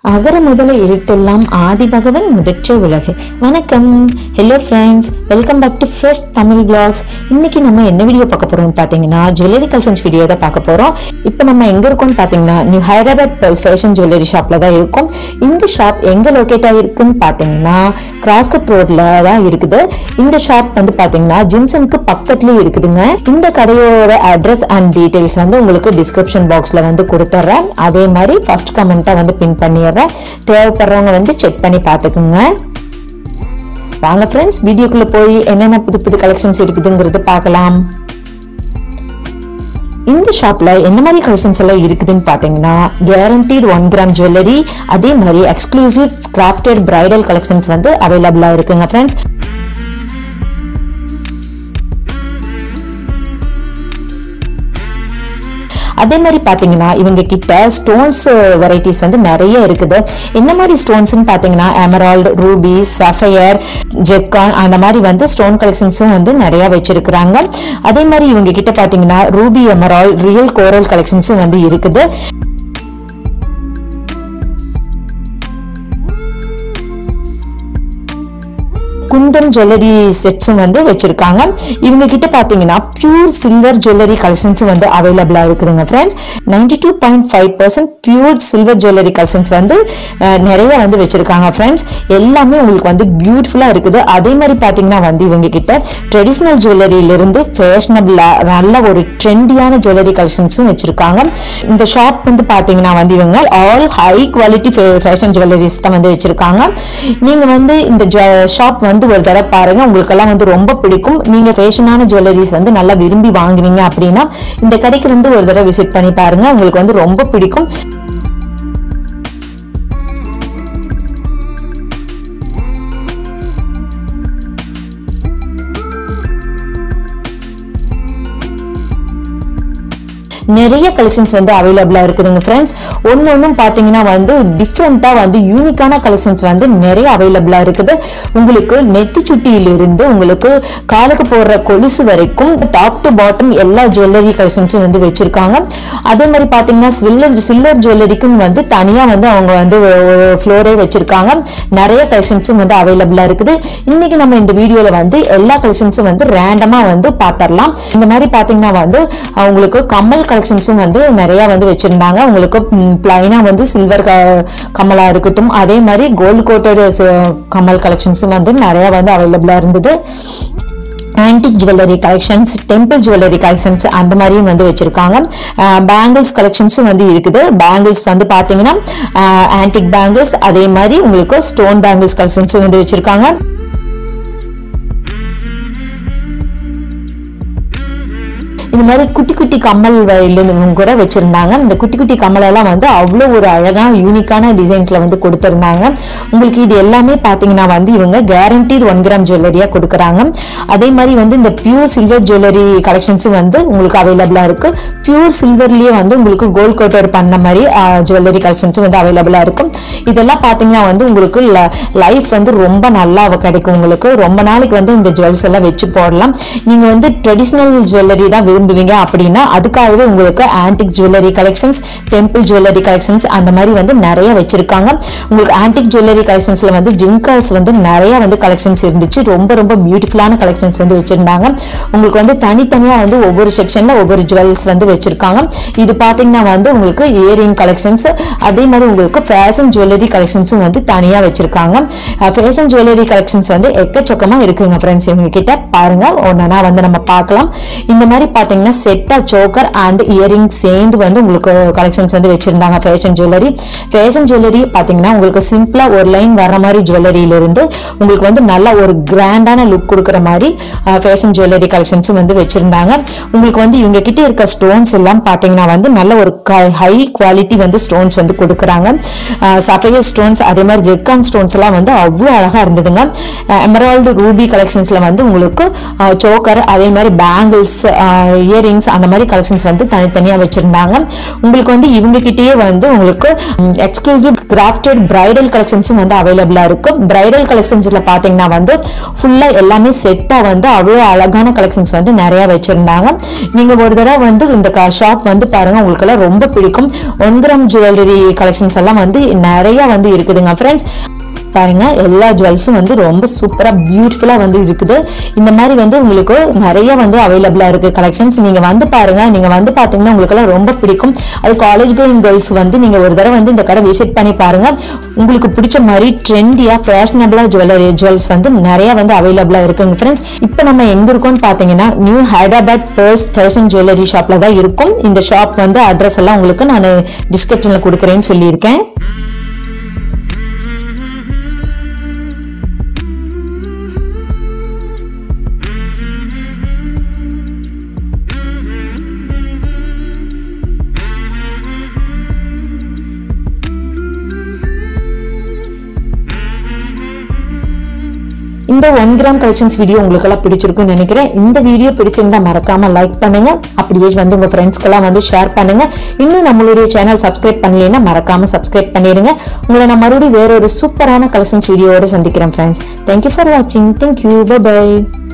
அகர முதல எழுத்தெல்லாம் ஆதி பகவன் முதற்ற உலகு வணக்கம் hello friends welcome back to fresh Tamil vlogs இன்னைக்கு நம்ம என்ன வீடியோ பார்க்க போறோம்னு பார்த்தீங்கன்னா ஜுவல்லரி கலெக்ஷன்ஸ் வீடியோ தான் பார்க்க போறோம் இப்போ நம்ம எங்க இருக்கோம்னு பார்த்தீங்கன்னா நியூ ஹைதராபாத் ஃபேஷன் ஜுவல்லரி ஷாப்ல தான் இருக்கும் இந்த ஷாப் எங்க லொக்கேட் ஆகிருக்குன்னு பார்த்தீங்கன்னா கிராஸ்கட் ரோட்ல தான் இருக்குது இந்த ஷாப் வந்து பார்த்தீங்கன்னா ஜிம்சனுக்கு பக்கத்துலயே இருக்குதுங்க இந்த கடையோட அட்ரஸ் அண்ட் டீடைல்ஸ் வந்து உங்களுக்கு டிஸ்கிரிப்ஷன் பாக்ஸ்ல வந்து கொடுத்துட்றேன் அதே மாதிரி ஃபர்ஸ்ட் கமெண்ட்டா வந்து பின் பண்ணிடுறேன் தேவைப்படுறவங்க வந்து செக் பண்ணி பார்த்துக்குங்க வாங்க ஃப்ரெண்ட்ஸ் வீடியோக்குள்ள போய் என்னென்ன புது புது கலெக்ஷன்ஸ் இருக்குதுங்கிறது பார்க்கலாம் இந்த ஷாப்ல என்ன மாதிரி கலெக்ஷன்ஸ் எல்லாம் இருக்குதுன்னு பாத்தீங்கன்னா கேரண்டீட் ஒன் கிராம் ஜுவல்லரி அதே மாதிரி எக்ஸ்க்ளூசிவ் கிராஃப்டட் பிரைடல் கலெக்ஷன்ஸ் வந்து அவைலபிளா இருக்குங்க ஃப்ரெண்ட்ஸ் அதே மாதிரி பார்த்தீங்கன்னா இவங்க கிட்ட ஸ்டோன்ஸ் வெரைட்டிஸ் வந்து நிறைய இருக்குது என்ன மாதிரி ஸ்டோன்ஸ்னு பார்த்தீங்கன்னா எமரால்டு ரூபி சஃபயர் ஜெக்கான் அந்த மாதிரி வந்து ஸ்டோன் கலெக்ஷன்ஸும் வந்து நிறைய வச்சிருக்கிறாங்க அதே மாதிரி இவங்க கிட்ட பார்த்தீங்கன்னா ரூபி எமரால் ரியல் கோரல் கலெக்ஷன்ஸும் வந்து இருக்குது குந்தன் ஜுவல்லரி செட்ஸும் வந்து வச்சிருக்காங்க இவங்க கிட்ட பாத்தீங்கன்னா பியூர் சில்வர் ஜுவல்லரி கலெக்ஷன்ஸ் வந்து அவைலபிளா இருக்குதுங்க friends ninety two point five percent pure silver jewellery collections வந்து அஹ், நிறைய வந்து வச்சிருக்காங்க ஃப்ரெண்ட்ஸ் எல்லாமே உங்களுக்கு வந்து பியூட்டிஃபுல்லா இருக்குது அதே மாதிரி பாத்தீங்கன்னா வந்து இவங்க கிட்ட ட்ரெடிஷ்னல் ஜுவல்லரியில இருந்து ஃபேஷனபிளா நல்ல ஒரு ட்ரெண்டியான ஜுவல்லரி கலெக்ஷன்ஸும் வச்சிருக்காங்க இந்த ஷாப் வந்து பாத்தீங்கன்னா வந்து இவங்க all high quality fashion jewelleries தான் வந்து வச்சிருக்காங்க நீங்க வந்து இந்த ஷாப் வந்து ஒரு தடவை பாருங்க உங்களுக்கெல்லாம் வந்து ரொம்ப பிடிக்கும் நீங்க ஃபேஷனான ஜுவல்லரிஸ் வந்து நல்லா விரும்பி வாங்குவீங்க அப்படின்னா இந்த கடைக்கு வந்து ஒரு தடவை விசிட் பண்ணி பாருங்க உங்களுக்கு வந்து ரொம்ப பிடிக்கும் நிறைய கலெக்ஷன்ஸ் வந்து அவைலபிளா இருக்குதுங்க ஃப்ரெண்ட்ஸ் ஒன்று ஒன்றும் பார்த்தீங்கன்னா வந்து டிஃப்ரெண்ட்டாக வந்து யூனிக்கான கலெக்ஷன்ஸ் வந்து நிறைய அவைலபிளா இருக்குது உங்களுக்கு நெத்தி சுட்டியிலிருந்து உங்களுக்கு காலுக்கு போடுற கொலுசு வரைக்கும் டாப் டு பாட்டம் எல்லா ஜுவல்லரி கலெக்ஷன்ஸும் வந்து வச்சிருக்காங்க அதே மாதிரி பார்த்தீங்கன்னா சில்வர் சில்வர் ஜுவல்லரிக்கும் வந்து தனியாக வந்து அவங்க வந்து ஃப்ளோரே வச்சிருக்காங்க நிறைய கலெக்ஷன்ஸும் வந்து அவைலபிளா இருக்குது இன்னைக்கு நம்ம இந்த வீடியோல வந்து எல்லா கலெக்ஷன்ஸும் வந்து ரேண்டமா வந்து பார்த்தரலாம் இந்த மாதிரி பார்த்தீங்கன்னா வந்து உங்களுக்கு கம்மல் கலெக்ஷன்ஸும் வந்து நிறைய வந்து வச்சிருந்தாங்க உங்களுக்கு பிளைனா வந்து சில்வர் கம்மலா இருக்கட்டும் அதே மாதிரி கோல்டு கோட்டட் கம்மல் கலெக்ஷன்ஸும் வந்து நிறைய வந்து அவைலபிளா இருந்தது antique jewellery collections temple jewellery collections அந்த மாதிரியும் வந்து வச்சிருக்காங்க பேங்கிள்ஸ் கலெக்ஷன்ஸும் வந்து இருக்குது பேங்கிள்ஸ் வந்து பார்த்தீங்கன்னா ஆன்டிக் பேங்கிள்ஸ் அதே மாதிரி உங்களுக்கு ஸ்டோன் பேங்கிள்ஸ் கலெக்ஷன்ஸும் வந்து வச்சிருக்காங்க இந்த மாதிரி குட்டி குட்டி கம்மல் வயலின் கூட வச்சிருந்தாங்க இந்த குட்டி குட்டி கம்மல் எல்லாம் வந்து அவ்வளோ ஒரு அழகான யூனிக்கான டிசைன்ஸ்ல வந்து கொடுத்திருந்தாங்க உங்களுக்கு இது எல்லாமே பாத்தீங்கன்னா வந்து இவங்க கேரண்டீட் ஒன் கிராம் ஜுவல்லரியா கொடுக்குறாங்க அதே மாதிரி வந்து இந்த பியூர் சில்வர் ஜுவல்லரி கலெக்ஷன்ஸும் வந்து உங்களுக்கு அவைலபிளா இருக்கு பியூர் சில்வர்லயே வந்து உங்களுக்கு கோல்ட் கோட்டர் பண்ண மாதிரி ஜுவல்லரி கலெக்ஷன்ஸும் வந்து அவைலபிளா இருக்கும் இதெல்லாம் பாத்தீங்கன்னா வந்து உங்களுக்கு லைஃப் வந்து ரொம்ப நல்லா கிடைக்கும் உங்களுக்கு ரொம்ப நாளைக்கு வந்து இந்த ஜுவல்ஸ் எல்லாம் வச்சு போடலாம் நீங்க வந்து ட்ரெடிஷ்னல் ஜுவல்லரி தான் விரும்புவீங்க அப்படின்னா அதுக்காகவே உங்களுக்கு antique jewellery collections temple jewellery collections அந்த மாதிரி வந்து நிறைய வச்சிருக்காங்க உங்களுக்கு ஆன்டிக் ஜுவல்லரி கலெக்ஷன்ஸ்ல வந்து ஜிங்காஸ் வந்து நிறைய வந்து கலெக்ஷன்ஸ் இருந்துச்சு ரொம்ப ரொம்ப பியூட்டிஃபுல்லான கலெக்ஷன்ஸ் வந்து வச்சிருந்தாங்க உங்களுக்கு வந்து தனித்தனியா வந்து ஒவ்வொரு செக்ஷன்ல ஒவ்வொரு ஜுவல்ஸ் வந்து வச்சிருக்காங்க இது பாத்தீங்கன்னா வந்து உங்களுக்கு இயரிங் கலெக்ஷன்ஸ் அதே மாதிரி உங்களுக்கு ஃபேஷன் ஜுவல்லரி கலெக்ஷன்ஸும் வந்து தனியா வச்சிருக்காங்க ஃபேஷன் ஜுவல்லரி கலெக்ஷன்ஸ் வந்து எக்கச்சக்கமா இருக்குங்க ஃப்ரெண்ட்ஸ் இவங்க கிட்ட பாருங்க ஒன்னா வந்து நம்ம பார்க்கலாம் இந்த மாதிரி பாத்தீங்கன்னா செட்டா சோக்கர் அண்ட் இயரிங் சேர்ந்து வந்து உங்களுக்கு கலெக்ஷன்ஸ் வந்து வச்சிருந்தாங்க ஃபேஷன் ஜுவல்லரி ஃபேஷன் ஜுவல்லரி பாத்தீங்கன்னா உங்களுக்கு சிம்பிளா ஒரு லைன் வர்ற மாதிரி ஜுவல்லரியில இருந்து உங்களுக்கு வந்து நல்ல ஒரு கிராண்டான லுக் கொடுக்குற மாதிரி ஃபேஷன் ஜுவல்லரி கலெக்ஷன்ஸும் வந்து வச்சிருந்தாங்க உங்களுக்கு வந்து இவங்க கிட்ட இருக்க ஸ்டோன்ஸ் எல்லாம் பாத்தீங்கன்னா வந்து நல்ல ஒரு ஹை குவாலிட்டி வந்து ஸ்டோன்ஸ் வந்து கொடுக்குறாங்க சஃபையர் ஸ்டோன்ஸ் அதே மாதிரி ஜெக்கான் ஸ்டோன்ஸ் எல்லாம் வந்து அவ்வளோ அழகா இருந்ததுங்க எமரால்டு ரூபி கலெக்ஷன்ஸ்ல வந்து உங்களுக்கு சோக்கர் அதே மாதிரி பேங்கிள்ஸ் இயரிங்ஸ் அந்த மாதிரி கலெக்ஷன்ஸ் வந்து தனித்தனியாக வச்சுருந்தாங்க உங்களுக்கு வந்து இவங்க கிட்டேயே வந்து உங்களுக்கு எக்ஸ்க்ளூசிவ் கிராஃப்டட் பிரைடல் கலெக்ஷன்ஸும் வந்து அவைலபிளாக இருக்கும் பிரைடல் கலெக்ஷன்ஸில் பார்த்தீங்கன்னா வந்து ஃபுல்லாக எல்லாமே செட்டாக வந்து அவ்வளோ அழகான கலெக்ஷன்ஸ் வந்து நிறையா வச்சுருந்தாங்க நீங்கள் ஒரு தடவை வந்து இந்த ஷாப் வந்து பாருங்கள் உங்களுக்கெல்லாம் ரொம்ப பிடிக்கும் ஒன் கிராம் ஜுவல்லரி கலெக்ஷன்ஸ் எல்லாம் வந்து நிறைய வந்து இருக்குதுங்க ஃப்ரெண்ட்ஸ் பாருங்க எல்லா ஜுவல்ஸும் வந்து ரொம்ப சூப்பரா பியூட்டிஃபுல்லா வந்து இருக்குது இந்த மாதிரி வந்து உங்களுக்கு நிறைய வந்து அவைலபிளா இருக்கு கலெக்ஷன்ஸ் நீங்க வந்து பாருங்க நீங்க வந்து பாத்தீங்கன்னா உங்களுக்கு எல்லாம் ரொம்ப பிடிக்கும் அது காலேஜ் கோயிங் கேர்ள்ஸ் வந்து நீங்க ஒரு தடவை வந்து இந்த கடை விசிட் பண்ணி பாருங்க உங்களுக்கு பிடிச்ச மாதிரி ட்ரெண்டியா ஃபேஷனபிளா ஜுவல்லரி ஜுவல்ஸ் வந்து நிறைய வந்து அவைலபிளா இருக்குங்க ஃப்ரெண்ட்ஸ் இப்போ நம்ம எங்க இருக்கோம்னு பாத்தீங்கன்னா new Hyderabad pearls fashion jewellery ஷாப்ல தான் இருக்கும் இந்த ஷாப் வந்து அட்ரஸ் எல்லாம் உங்களுக்கு நான் டிஸ்கிரிப்ஷன்ல கொடுக்குறேன்னு சொல்லியிருக்கேன் இந்த ஒன் கிராம் கலெக்ஷன்ஸ் வீடியோ உங்களுக்கு எல்லாம் பிடிச்சிருக்கும்னு நினைக்கிறேன் இந்த வீடியோ பிடிச்சிருந்தா மறக்காம லைக் பண்ணுங்க அப்படியே வந்து உங்க ஃப்ரெண்ட்ஸ்க்கெல்லாம் வந்து ஷேர் பண்ணுங்க இன்னும் நம்மளுடைய சேனல் சப்ஸ்கிரைப் பண்ணலைன்னா மறக்காம சப்ஸ்கிரைப் பண்ணிடுங்க உங்களை நான் மறுபடியும் வேற ஒரு சூப்பரான கலெக்ஷன்ஸ் வீடியோவோட சந்திக்கிறேன் ஃப்ரெண்ட்ஸ் தேங்க்யூ ஃபார் வாட்சிங் தேங்க்யூ பை